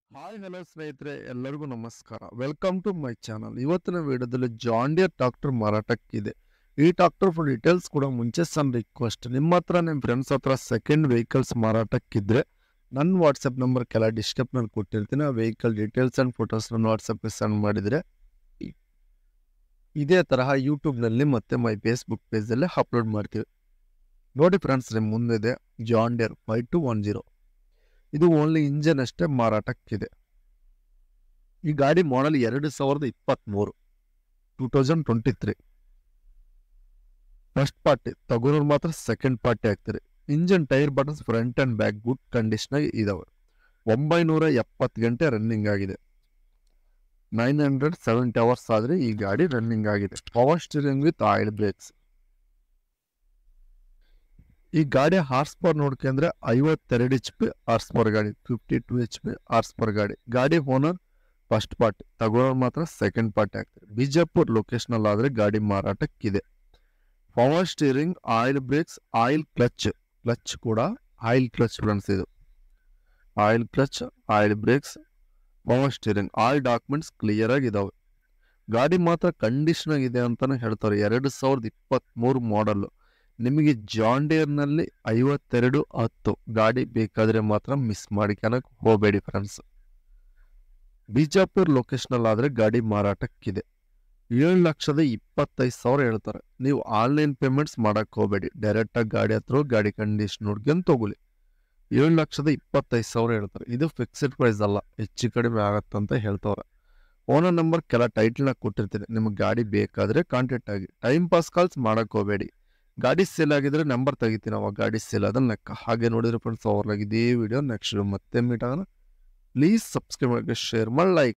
hi hello ಸ್ನೇಹಿತರೆ ಎಲ್ಲರಿಗೂ ನಮಸ್ಕಾರ ವೆಲ್ಕಮ್ ಟು ಮೈ ಚಾನಲ್ ಇವತ್ತಿನ ವಿಡಿಯೋದಲ್ಲಿ ಜಾಂಡಿಯರ್ ಟ್ರಾಕ್ಟರ್ ಮಾರಾಟಕ್ಕಿದೆ ಈ ಟ್ರಾಕ್ಟರ್ ಫುಲ್ ಡೀಟೇಲ್ಸ್ ಕೂಡ ಮುಂಚೆ ಸಣ್ಣ ರಿಕ್ವೆಸ್ಟ್ ನಿಮ್ಮ ಹತ್ರ ನಿಮ್ಮ ಫ್ರೆಂಡ್ಸ್ ಹತ್ರ ಸೆಕೆಂಡ್ ವೆಹಿಕಲ್ಸ್ ಮಾರಾಟಕ್ಕಿದ್ರೆ ನನ್ನ ವಾಟ್ಸಪ್ ನಂಬರ್ ಕೆಲ ಡಿಸ್ಕ್ರಿಪ್ನಲ್ಲಿ ಕೊಟ್ಟಿರ್ತೀನಿ ಆ ವೆಹಿಕಲ್ ಡೀಟೇಲ್ಸ್ ಆ್ಯಂಡ್ ಫೋಟೋಸ್ ನನ್ನ ವಾಟ್ಸಪ್ಗೆ ಸೆಂಡ್ ಮಾಡಿದರೆ ಇ- ಇದೇ ತರಹ ಯೂಟ್ಯೂಬ್ನಲ್ಲಿ ಮತ್ತು ಮೈ ಫೇಸ್ಬುಕ್ ಪೇಜಲ್ಲಿ ಅಪ್ಲೋಡ್ ಮಾಡ್ತೀವಿ ನೋಡಿ ಫ್ರೆಂಡ್ಸ್ ನಿಮ್ಮ ಮುಂದಿದೆ John Deere five two one zero ಇದು ಓನ್ಲಿ ಇಂಜನ್ ಅಷ್ಟೇ ಮಾರಾಟಕ್ಕಿದೆ ಈ ಗಾಡಿ ಮಾಡೆಲ್ ಎರಡು ಸಾವಿರದ ಇಪ್ಪತ್ತ್ಮೂರು two thousand twenty three first party ತಗೋರೋರು ಮಾತ್ರ ಸೆಕೆಂಡ್ ಪಾರ್ಟಿ ಆಗ್ತಾರೆ engine tyre buttons front and back good ಕಂಡೀಷನಾಗಿ ಇದಾವೆ ಒಂಬೈನೂರ ಎಪ್ಪತ್ತು ಗಂಟೆ ರನ್ನಿಂಗ್ ಆಗಿದೆ ನೈನ್ ಹಂಡ್ರೆಡ್ ಸೆವೆಂಟಿ ಅವರ್ಸ್ ಆದರೆ ಈ ಗಾಡಿ ರನ್ನಿಂಗ್ ಆಗಿದೆ power steering with oil brakes ಈ ಗಾಡಿ ಹಾರ್ಸ್ ಪವರ್ ನೋಡ್ಕೊಂಡ್ರೆ ಐವತ್ತೆರಡು ಎಚ್ ಪಿ ಹಾರ್ಸ್ ಪವರ್ ಗಾಡಿ fifty two H P horse power ಗಾಡಿ ಗಾಡಿ ಓನರ್ ಫಸ್ಟ್ ಪಾರ್ಟಿ ತಗೊಳ್ಳೋರು ಮಾತ್ರ ಸೆಕೆಂಡ್ ಪಾರ್ಟಿ ಆಗ್ತಾರೆ ಬಿಜಾಪುರ್ ಲೊಕೇಶನ್ ಆದರೆ ಗಾಡಿ ಮಾರಾಟಕ್ಕಿದೆ power steering oil brakes oil clutch clutch ಕೂಡ ಆಯಿಲ್ ಕ್ಲಚ್ ಫ್ರೆಂಡ್ಸ್ ಇದು oil clutch oil brakes power steering all documents clear ಆಗಿದಾವೆ ಗಾಡಿ ಮಾತ್ರ ಕಂಡೀಷನ್ ಆಗಿದೆ ಅಂತಾನೆ ಹೇಳ್ತಾರೆ ಎರಡು ಸಾವಿರದ ಇಪ್ಪತ್ತ್ಮೂರು ಮಾಡಲ್ ನಿಮಗೆ ಜಾಂಡಿಯರ್ನಲ್ಲಿ ಐವತ್ತೆರಡು ಹತ್ತು ಗಾಡಿ ಬೇಕಾದರೆ ಮಾತ್ರ ಮಿಸ್ ಮಾಡಿಕೊಳಕ್ ಹೋಗಬೇಡಿ ಫ್ರೆಂಡ್ಸ್ ಬಿಜಾಪುರ್ ಲೊಕೇಶನ್ ಆದರೆ ಗಾಡಿ ಮಾರಾಟಕ್ಕಿದೆ ಏಳು ಲಕ್ಷದ ಇಪ್ಪತ್ತೈದು ಸಾವಿರ ಹೇಳ್ತಾರೆ ನೀವು ಆನ್ಲೈನ್ ಪೇಮೆಂಟ್ಸ್ ಮಾಡಕ್ ಹೋಗಬೇಡಿ ಡೈರೆಕ್ಟಾಗಿ ಗಾಡಿ ಹತ್ರ ಗಾಡಿ ಕಂಡೀಷನ್ ನೋಡ್ಕೊಂಡು ತಗೊಳ್ಳಿ ಏಳು ಲಕ್ಷದ ಇಪ್ಪತ್ತೈದು ಸಾವಿರ ಹೇಳ್ತಾರೆ ಇದು ಫಿಕ್ಸ್ಡ್ ಪ್ರೈಸ್ ಅಲ್ಲ ಹೆಚ್ಚು ಕಡಿಮೆ ಆಗತ್ತಂತ ಹೇಳ್ತವ್ರೆ ಓನರ್ ನಂಬರ್ ಕೆಲ ಟೈಟ್ಲ್ನಾಗ ಕೊಟ್ಟಿರ್ತೀನಿ ನಿಮಗೆ ಗಾಡಿ ಬೇಕಾದರೆ ಕಾಂಟ್ಯಾಕ್ಟ್ ಆಗಿ ಟೈಮ್ ಪಾಸ್ ಕಾಲ್ಸ್ ಮಾಡಕ್ ಹೋಗಬೇಡಿ ಗಾಡಿ ಸೇಲ್ ಆಗಿದ್ರೆ ನಂಬರ್ ತೆಗಿತೀನಿ ಅವಾಗ ಗಾಡಿ ಸೇಲ್ ಆದ ಲೆಕ್ಕ ಹಾಗೆ ನೋಡಿದ್ರೆ ಫ್ರೆಂಡ್ಸ್ ಅವ್ರಾಗ ಇದೇ ವಿಡಿಯೋ ನೆಕ್ಸ್ಟ್ ಮತ್ತೆ ಮೀಟ್ ಆಗೋಣ ಪ್ಲೀಸ್ ಸಬ್ಸ್ಕ್ರೈಬ್ ಮಾಡಿ ಶೇರ್ ಮಾಡಿ ಲೈಕ್